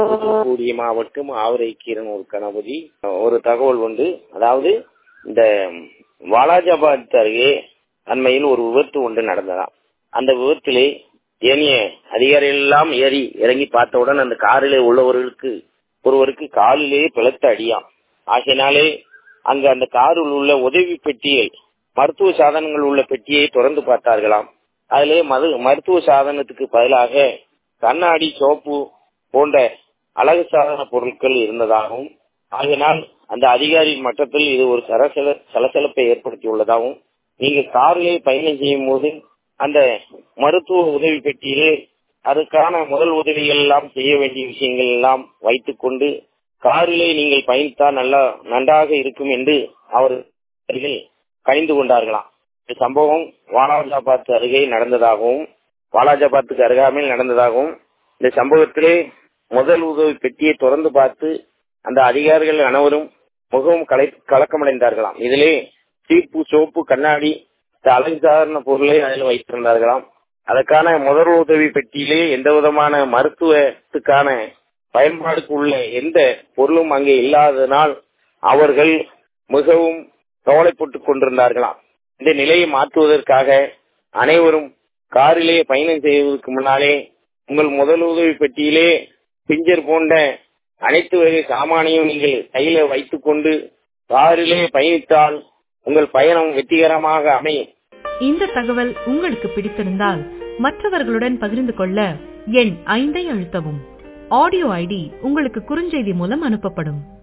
கூடிய மாவட்டம் ஆவரைக்கீரன் ஒரு கணபதி ஒரு தகவல் உண்டு அதாவது இந்த வாலாஜாபாத் அருகே அண்மையில் ஒரு விபத்து ஒன்று நடந்ததாம் அந்த விபத்திலே ஏனைய அதிகாரிகள் எல்லாம் ஏறி இறங்கி பார்த்தவுடன் அந்த காரிலே உள்ளவர்களுக்கு ஒருவருக்கு காலிலே பிளத்த அடியாம் ஆகையினாலே அங்கு அந்த காரில் உள்ள உதவி பெட்டியை மருத்துவ சாதனங்கள் உள்ள பெட்டியை திறந்து பார்த்தார்களாம் அதிலே மது மருத்துவ சாதனத்துக்கு பதிலாக கண்ணாடி சோப்பு போன்ற அழகு சாதன பொருட்கள் இருந்ததாகவும் ஆகினால் அந்த அதிகாரி மட்டத்தில் இது ஒரு சரசல சலசலப்பை ஏற்படுத்தியுள்ளதாகவும் நீங்க காரிலே பயணம் செய்யும் போது அந்த மருத்துவ உதவி பெட்டியிலே அதுக்கான முதல் உதவிகள் எல்லாம் செய்ய வேண்டிய விஷயங்கள் எல்லாம் வைத்துக் கொண்டு காரிலே நீங்கள் பயணித்தால் நல்லா நன்றாக இருக்கும் என்று அவர்கள் கணிந்து கொண்டார்களாம் இந்த சம்பவம் வாலாஜாபாத் அருகே நடந்ததாகவும் வாலாஜாபாத்துக்கு அருகாமையில் நடந்ததாகவும் இந்த சம்பவத்திலே முதல் உதவி பெட்டியை திறந்து பார்த்து அந்த அதிகாரிகள் அனைவரும் மிகவும் கலை கலக்கமடைந்தார்களாம் இதிலே சீப்பு சோப்பு கண்ணாடி அழகு சாதாரண பொருளை அதில் வைத்திருந்தார்களாம் அதற்கான முதல் உதவி பெட்டியிலே எந்த விதமான மருத்துவத்துக்கான பயன்பாடுக்கு உள்ள எந்த பொருளும் அங்கே இல்லாததனால் அவர்கள் மிகவும் கவலைப்பட்டுக் கொண்டிருந்தார்களாம் இந்த நிலையை மாற்றுவதற்காக அனைவரும் காரிலே பயணம் செய்வதற்கு முன்னாலே உங்கள் முதல் உதவி பெட்டியிலே பிஞ்சர் போன்ற அனைத்து வகை சாமானையும் நீங்கள் கையில வைத்துக் கொண்டு காரிலே பயணித்தால் உங்கள் பயணம் வெற்றிகரமாக அமையும் இந்த தகவல் உங்களுக்கு பிடித்திருந்தால் மற்றவர்களுடன் பகிர்ந்து கொள்ள எண் ஐந்தை அழுத்தவும் ஆடியோ ஐடி உங்களுக்கு குறுஞ்செய்தி மூலம் அனுப்பப்படும்